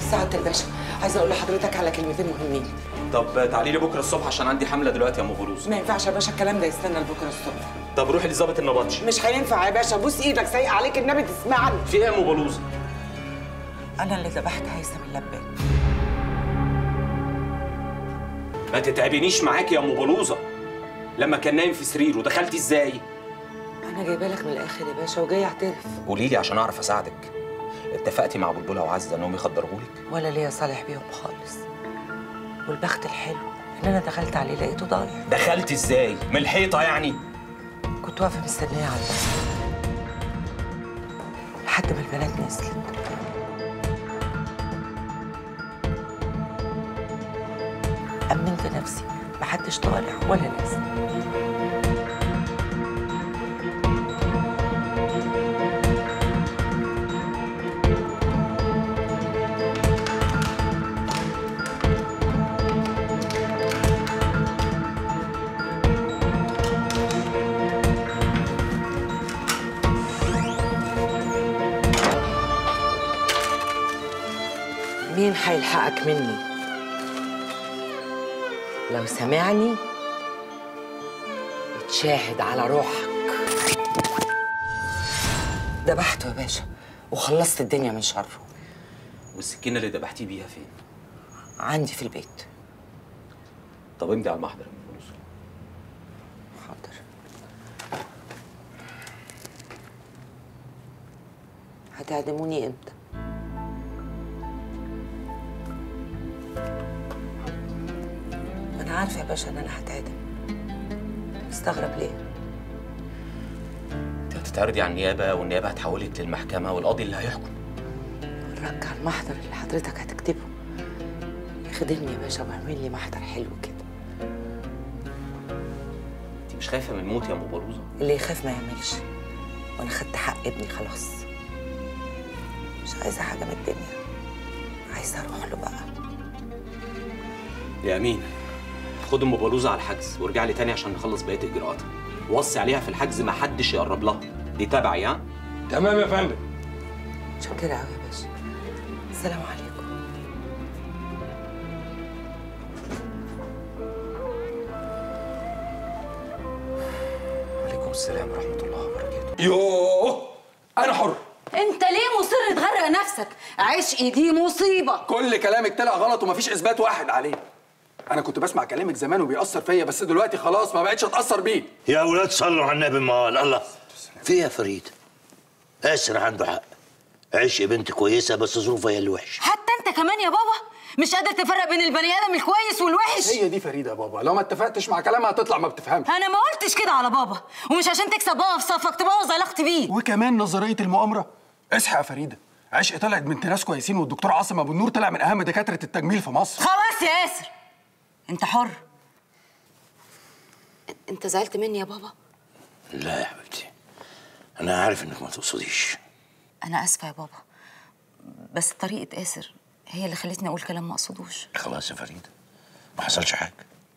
سعاده الباشا عايزه اقول لحضرتك على كلمتين مهمين طب تعالي لي بكره الصبح عشان عندي حمله دلوقتي يا ام بلوز ما ينفعش يا باشا الكلام ده يستنى لبكره الصبح طب روحي لظابط النبطشي مش هينفع يا باشا بوس ايدك سايق عليك النبي تسمعني في ايه يا ام بلوز انا اللي ذبحت هيثم اللبان ما تتعبنيش معاكي يا ام بلوزه لما كان نايم في سريره دخلتي ازاي انا جايبه لك من الاخر يا باشا وجاي اعترف قولي لي عشان اعرف اساعدك اتفقتي مع بلبله وعزه انهم يخدرهولك ولا ليا صالح بيهم خالص والبخت الحلو ان انا دخلت عليه لقيته ضايع دخلتي ازاي من الحيطه يعني كنت واقفه مستنيه على الباب لحد ما البنات نزلت أمنت نفسي محدش طالع ولا نازل مين هيلحقك مني لو سمعني يتشاهد على روحك ذبحته يا باشا وخلصت الدنيا من شره والسكينه اللي ذبحتيه بيها فين عندي في البيت طب امضي على المحضر يا ام بلوزه حاضر هتعدموني امتى ما انا عارفه يا باشا ان انا هتعدم مستغرب ليه انت هتتعرضي على النيابه والنيابه هتحولك للمحكمه والقاضي اللي هيحكم رجع المحضر اللي حضرتك هتكتبه يخدمني يا باشا واعمل لي محضر حلو كده انت مش خايفه من موت يا ام بلوزه اللي يخاف ما يعملش وانا خدت حق ابني خلاص مش عايزه حاجه من الدنيا عايزه اروح له بقى يا امين خد ام بلوزه على الحجز وارجع لي تاني عشان نخلص بقيه اجراءاتها وصي عليها في الحجز ما حدش يقرب لها دي تبعي ها تمام يا فندم متشكره قوي يا باشا السلام عليكم وعليكم السلام ورحمه الله وبركاته يوه انا حر انت ليه مصر تغرق نفسك عشقي دي مصيبه كل كلامك طلع غلط ومفيش اثبات واحد عليه انا كنت بسمع كلامك زمان وبيأثر فيا بس دلوقتي خلاص ما بقتش اتأثر بيه يا اولاد صلوا على النبي مال الله في إيه يا فريد اسر عنده حق عشق بنت كويسه بس ظروفها هي اللي وحشه حتى انت كمان يا بابا مش قادر تفرق بين البني ادم الكويس والوحش هي دي فريده يا بابا لو ما اتفقتش مع كلامها هتطلع ما بتفهمش انا ما قلتش كده على بابا ومش عشان تكسب بابا في صفك تبوظ علاقتي بيه وكمان نظريه المؤامره اصحى يا فريده عشق طلعت بنت ناس كويسين والدكتور عاصم ابو النور طلع من اهم دكاتره التجميل في مصر خلاص يا ياسر انت حر انت زعلت مني يا بابا لا يا حبيبتي انا عارف انك ما تقصديش انا اسفه يا بابا بس طريقه ياسر هي اللي خلتني اقول كلام ما اقصدوش خلاص يا فريده ما حصلش حاجه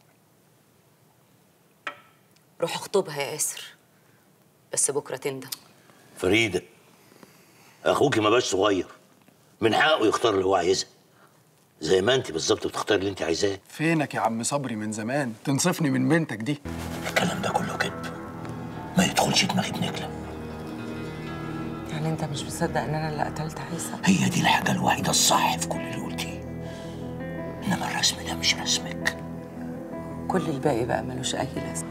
روح اخطبها يا ياسر بس بكره تندم فريده اخوكي ما بقاش صغير من حقه يختار اللي هو عايزها زي ما انت بالظبط بتختاري اللي انت عايزاه فينك يا عم صبري من زمان تنصفني من بنتك دي الكلام ده كله كذب ما يدخلش دماغي بنكله يعني انت مش مصدق ان انا اللي قتلت هيثم هي دي الحاجه الوحيده الصح في كل اللي قلتيه انما الرسم ده مش رسمك كل الباقي بقى ملوش اي لازمه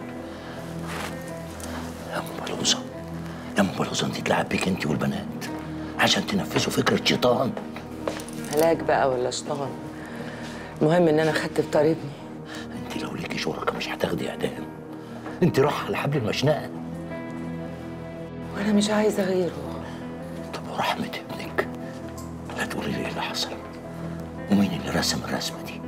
يا ام بلوزه يا ام بلوزه انت تلعب بيك انت والبنات عشان تنفذوا فكره شيطان هلاك بقى ولا شيطان المهم ان انا خدت بطار ابني انت لو ليكي شركه مش هتاخدي اعدام انت رايحه على حبل المشنقه وانا مش عايزه غيره طب ورحمه ابنك لا تقولي لي ايه اللي حصل ومين اللي رسم الرسمه دي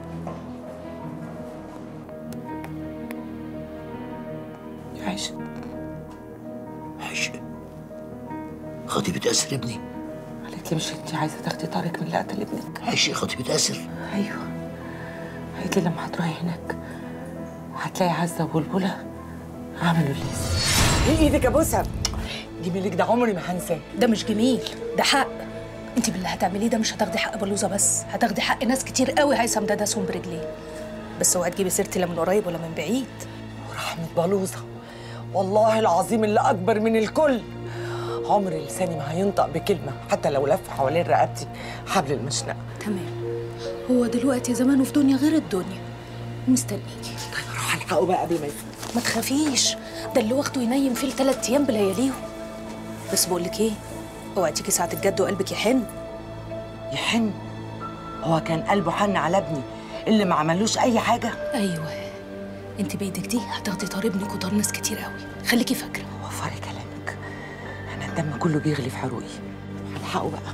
عيش عشق خطيبة أسر ابني قالت لي مش انت عايزه تاخدي طارق من اللي قتل ابنك عشق خطيبة أسر ايوه قالت لي لما هتروحي هناك هتلاقي عزه وبلبله عملوا اللازم ايه ايدك ابوسها دي ملك ده عمري ما هنساه ده مش جميل ده حق انت باللي هتعمليه ده مش هتاخدي حق بلوزه بس هتاخدي حق ناس كتير قوي هيثم ده داسهم برجليه بس اوعي تجيبي سيرتي لا من قريب ولا من بعيد ورحمة بلوزة والله العظيم اللي أكبر من الكل عمر لساني ما هينطق بكلمة حتى لو لف حوالين رقبتي حبل المشنقة تمام هو دلوقتي زمانه في دنيا غير الدنيا مستنيكي طيب أروح ألحقه بقى قبل ما يفوت ما تخافيش ده اللي واخده ينيم فيه الثلاث ايام بلياليهم بس بقول لك ايه اوعي تيجي ساعه الجد وقلبك يحن يحن هو كان قلبه حن على ابني اللي ما عملوش أي حاجة ايوه انت بايدك دي هتاخدي طار ابنك وطار ناس كتير قوي خليكي فاكره وفري كلامك أنا الدم كله بيغلي في حروقي هلحقه بقى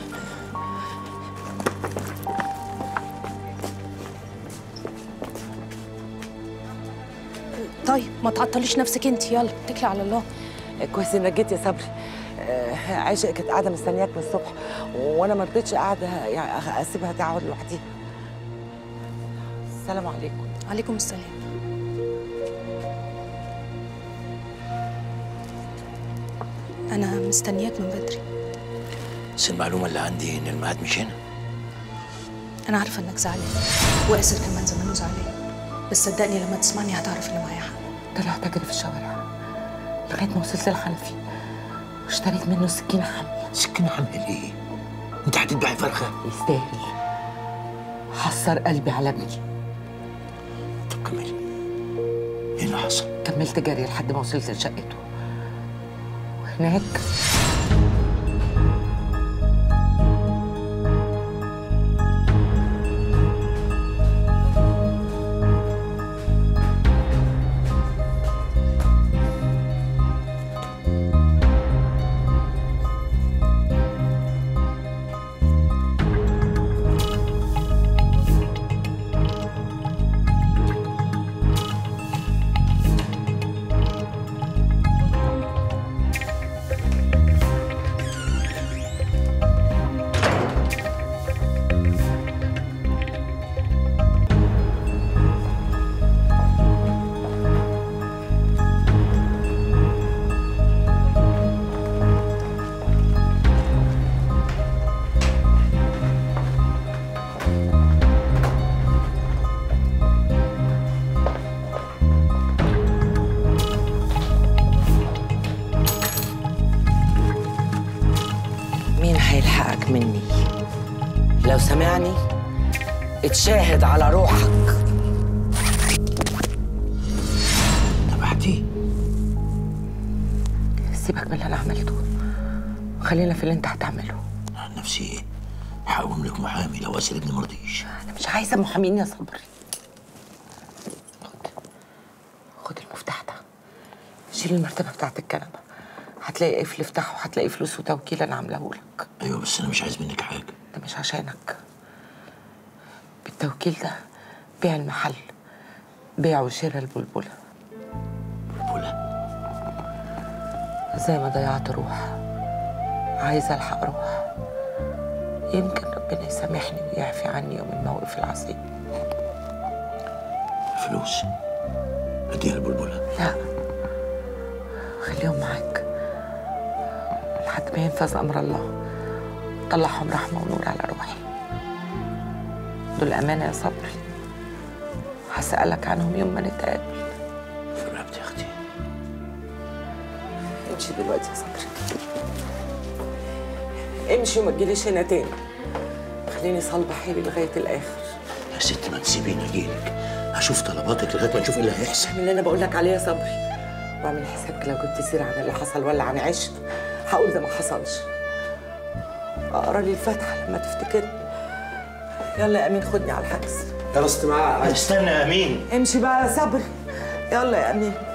طيب ما تعطليش نفسك انت يلا اتكلي على الله كويس انك جيت يا صبري آه، عائشة كانت قاعدة مستنياك من الصبح وأنا ما رضيتش قاعدة يعني أسيبها تقعد لوحديها السلام عليكم عليكم السلام انا مستنياك من بدري بس المعلومة اللي عندي إن الميعاد مش هنا انا عارفه انك زعلان واسر كمان زمانه زعلان بس صدقني لما تسمعني هتعرف ان معايا حق طلعت أجري في الشوارع لغاية ما وصلت للحنفي واشتريت منه سكينة حامية سكينة عامل إيه؟ أنت هتذبحي فرخة؟ يستاهل حسر قلبي على ابني طب كملي إيه اللي حصل؟ كملت جري لحد ما وصلت لشقته وهناك مين هيلحقك مني لو سمعني اتشاهد على روحك تبعتيه سيبك من اللي انا عملته خلينا في اللي انت هتعمله عن نفسي هقوم لك محامي لو أسر ابني مرضيش انا مش عايزه محامين يا صبري خد خد المفتاح ده شيل المرتبه بتاعت الكنبه هتلاقي قفل افتحه وهتلاقي فلوس وتوكيل انا عاملاه لك أيوة بس أنا مش عايز منك حاجة ده مش عشانك بالتوكيل ده بيع المحل بيع وشراء البلبله بلبلة زي ما ضيعت روح عايزه الحق روح يمكن ربنا يسامحني ويعفي عني يوم الموقف العظيم فلوس أديها البلبلة لا خليهم معاك لحد ما ينفذ امر الله طلعهم رحمه ونور على روحي دول امانه يا صبري هسالك عنهم يوم ما نتقابل في رقبتي يا أختي امشي دلوقتي يا صبري امشي وما تجيليش هنا تاني خليني صلبة حيلي لغاية الآخر يا ست ما تسيبيني أجيلك هشوف طلباتك لغاية ما نشوف إيه اللي هيحصل اعمل اللي أنا بقول لك عليه يا صبري واعمل حسابك لو كنت سير عن اللي حصل ولا عن عشت هقول ده ما حصلش اقرا لي الفاتحة لما تفتكرني يلا يا أمين خدني على الحجز يلا استماع استنى يا أمين امشي بقى يا صبري يلا يا أمين